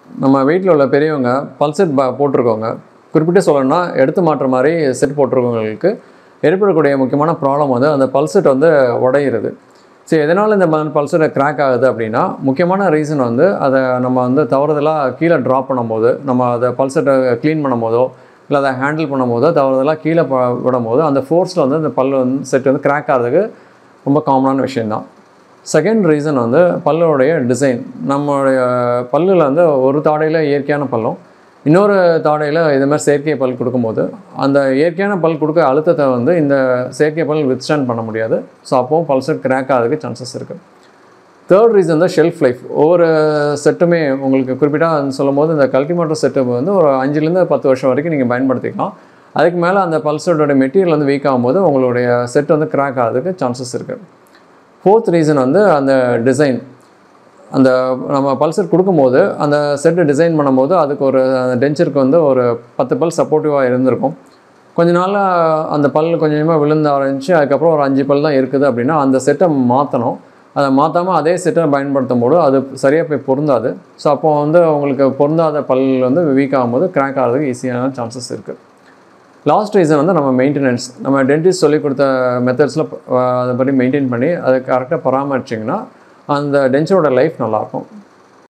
நம்ம வீட்டில் உள்ள பெரியவங்க பல்செட் ப போட்டிருக்கவங்க குறிப்பிட்டு சொல்லணும்னா எடுத்து மாட்டுற மாதிரி செட் போட்டிருக்கவங்களுக்கு ஏற்படக்கூடிய முக்கியமான ப்ராப்ளம் வந்து அந்த பல்செட் வந்து உடையிறது சரி எதனால் இந்த பல்செட்டை கிராக் ஆகுது அப்படின்னா முக்கியமான ரீசன் வந்து அதை நம்ம வந்து தவறுதலாக கீழே ட்ராப் பண்ணும்போது நம்ம அதை பல்செட்டை க்ளீன் பண்ணும்போதோ இல்லை அதை ஹேண்டில் பண்ணும்போதோ தவறுதலாக கீழே ப விடும்போது அந்த ஃபோர்ஸில் வந்து அந்த பல் வந்து செட் வந்து கிராக் ஆகிறதுக்கு ரொம்ப காமனான விஷயந்தான் செகண்ட் ரீசன் வந்து பல்லுடைய டிசைன் நம்மளுடைய பல்லில் வந்து ஒரு தாடையில் இயற்கையான பல்லும் இன்னொரு தாடையில் இது மாதிரி செயற்கை பல் கொடுக்கும்போது அந்த இயற்கையான பல் கொடுக்க அழுத்தத்தை வந்து இந்த செயற்கை பல் வித்ஸ்டாண்ட் பண்ண முடியாது ஸோ அப்போவும் பல்சர் கிராக் ஆகிறதுக்கு சான்சஸ் இருக்குது தேர்ட் ரீசன் தான் ஷெல்ஃப் லைஃப் ஒவ்வொரு செட்டுமே உங்களுக்கு குறிப்பிட்டாக சொல்லும்போது இந்த கல்டிமேட்டர் செட்டு வந்து ஒரு அஞ்சுலேருந்து பத்து வருஷம் வரைக்கும் நீங்கள் பயன்படுத்திக்கலாம் அதுக்கு மேலே அந்த பல்சரோட மெட்டீரியல் வந்து வீக் ஆகும்போது உங்களுடைய செட் வந்து கிராக் ஆகிறதுக்கு சான்சஸ் இருக்குது ஃபோர்த் ரீசன் வந்து அந்த டிசைன் அந்த நம்ம பல்சர் கொடுக்கும்போது அந்த செட்டு டிசைன் பண்ணும்போது அதுக்கு ஒரு டென்ச்சருக்கு வந்து ஒரு பத்து பல் சப்போர்ட்டிவாக இருந்திருக்கும் கொஞ்ச நாளாக அந்த பல் கொஞ்சம் கொஞ்சமாக விழுந்து ஆரம்பிச்சு அதுக்கப்புறம் ஒரு அஞ்சு பல் தான் இருக்குது அப்படின்னா அந்த செட்டை மாற்றணும் அதை மாற்றாமல் அதே செட்டை பயன்படுத்தும் போது அது சரியாக போய் பொருந்தாது ஸோ அப்போ வந்து உங்களுக்கு பொருந்தாத பல் வந்து வீக் ஆகும்போது கிராக் ஆகிறதுக்கு ஈஸியான சான்சஸ் இருக்குது லாஸ்ட் ரீசன் வந்து நம்ம மெயின்டெனன்ஸ் நம்ம டென்டிஸ்ட் சொல்லி கொடுத்த மெத்தட்ஸில் அதை படி மெயின்டைன் பண்ணி அதை கரெக்டாக பராமரிச்சிங்கன்னா அந்த டென்ச்சரோட லைஃப் நல்லாயிருக்கும்